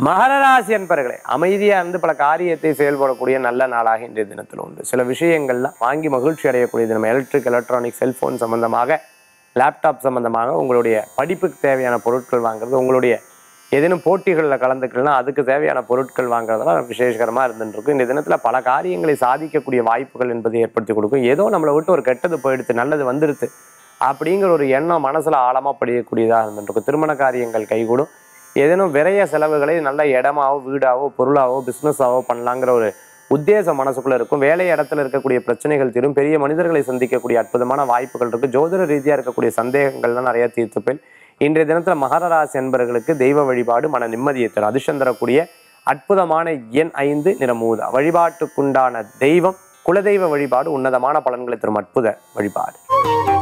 மகர ராசி அன்பர்களே அமைதியா இருந்து பல காரியத்தை செயல்படக்கூடிய நல்ல நாளாக இன்றைய தினத்தில் உண்டு சில விஷயங்கள்லாம் வாங்கி மகிழ்ச்சி அடையக்கூடிய தினம் எலக்ட்ரிக் எலக்ட்ரானிக் செல்போன் சம்பந்தமாக லேப்டாப் சம்பந்தமாக உங்களுடைய படிப்புக்கு தேவையான பொருட்கள் வாங்குறது உங்களுடைய ஏதேனும் போட்டிகளில் கலந்துக்கலாம் அதுக்கு தேவையான பொருட்கள் வாங்குறதெல்லாம் விசேஷகரமாக இருந்துட்டு இருக்கும் இந்த தினத்தில் பல காரியங்களை சாதிக்கக்கூடிய வாய்ப்புகள் என்பதை ஏற்படுத்தி கொடுக்கும் ஏதோ நம்மளை விட்டு ஒரு கெட்டது போயிடுத்து நல்லது வந்துடுது அப்படிங்கிற ஒரு எண்ணம் மனசுல ஆழமாக படியக்கூடியதாக இருந்துட்டு இருக்கும் திருமண காரியங்கள் கைகூடும் ஏதேனும் விரைய செலவுகளை நல்ல இடமாவோ வீடாவோ பொருளாவோ பிஸ்னஸாவோ பண்ணலாங்கிற ஒரு உத்தேசம் மனசுக்குள்ள இருக்கும் வேலை இடத்துல இருக்கக்கூடிய பிரச்சனைகள் தீரும் பெரிய மனிதர்களை சந்திக்கக்கூடிய அற்புதமான வாய்ப்புகள் இருக்கு ஜோதிட ரீதியா இருக்கக்கூடிய சந்தேகங்கள்லாம் நிறைய தீர்த்துப்பேன் இன்றைய தினத்துல மகர ராசி என்பவர்களுக்கு தெய்வ வழிபாடு மன நிம்மதியை தரும் அதிர்ஷ்டம் தரக்கூடிய அற்புதமான எண் ஐந்து நிறமூதா வழிபாட்டுக்குண்டான தெய்வம் குலதெய்வ வழிபாடு உன்னதமான பலன்களை தரும் அற்புத வழிபாடு